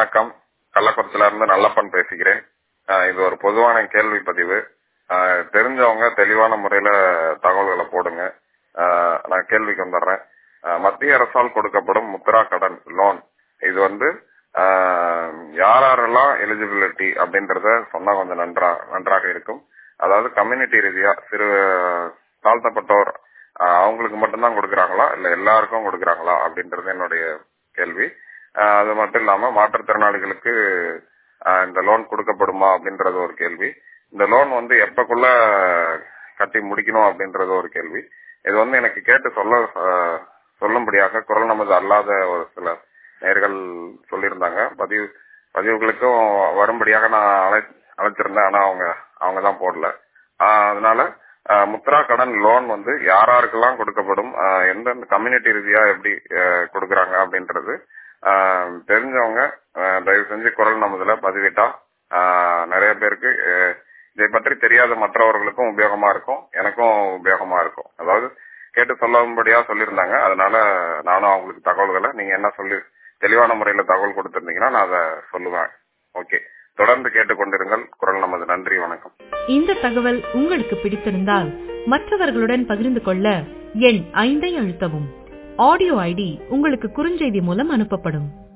வணக்கம் கள்ளக்குறிச்சியில இருந்து நல்லப்பன் பேசுகிறேன் ஆஹ் இது ஒரு பொதுவான கேள்வி பதிவு ஆஹ் தெரிஞ்சவங்க தெளிவான முறையில தகவல்களை போடுங்க ஆஹ் நான் கேள்விக்கு வந்துடுறேன் ஆஹ் மத்திய அரசால் கொடுக்கப்படும் முத்ரா கடன் லோன் இது வந்து ஆஹ் யார் யாரெல்லாம் எலிஜிபிலிட்டி அப்படின்றத சொன்னா கொஞ்சம் நன்றா நன்றாக இருக்கும் அதாவது கம்யூனிட்டி ரீதியா சிறு தாழ்த்தப்பட்டோர் ஆஹ் அவங்களுக்கு மட்டும்தான் கொடுக்கறாங்களா இல்ல எல்லாருக்கும் கொடுக்கறாங்களா அப்படின்றது என்னுடைய கேள்வி ஆஹ் அது மட்டும் இல்லாம மாற்றுத்திறனாளிகளுக்கு ஆஹ் இந்த லோன் கொடுக்கப்படுமா அப்படின்றது ஒரு கேள்வி இந்த லோன் வந்து எப்பக்குள்ள கட்டி முடிக்கணும் அப்படின்றது ஒரு கேள்வி இது வந்து எனக்கு கேட்டு சொல்ல ஆஹ் சொல்லும்படியாக குரல் நமது அல்லாத ஒரு சில நேர்கள் சொல்லியிருந்தாங்க பதிவு பதிவுகளுக்கும் வரும்படியாக நான் அழை அழைச்சிருந்தேன் ஆனா அவங்க அவங்க தான் போடல ஆஹ் அதனால ஆஹ் முத்ரா கடன் லோன் வந்து யார் யாருக்கெல்லாம் கொடுக்கப்படும் ஆஹ் எந்தெந்த கம்யூனிட்டி ரீதியா எப்படி ஆஹ் கொடுக்கறாங்க அப்படின்றது ஆஹ் தெரிஞ்சவங்க ஆஹ் தயவு செஞ்சு குரல் நமதுல பதிவிட்டா ஆஹ் நிறைய பேருக்கு ஆஹ் இதை பற்றி தெரியாத மற்றவர்களுக்கும் உபயோகமா இருக்கும் எனக்கும் உபயோகமா இருக்கும் அதாவது கேட்டு சொல்லும்படியா சொல்லியிருந்தாங்க அதனால நானும் அவங்களுக்கு தகவல்களை நீங்க என்ன சொல்லி தெளிவான முறையில தகவல் கொடுத்திருந்தீங்கன்னா நான் அதை சொல்லுவேன் ஓகே தொடர்ந்து கேட்டுக்கொண்டிருங்கள் குரல் நமது நன்றி வணக்கம் இந்த தகவல் உங்களுக்கு பிடித்திருந்தால் மற்றவர்களுடன் பகிர்ந்து கொள்ள எண் ஐந்தை அழுத்தவும் ஆடியோ ஐடி உங்களுக்கு குறுஞ்செய்தி மூலம் அனுப்பப்படும்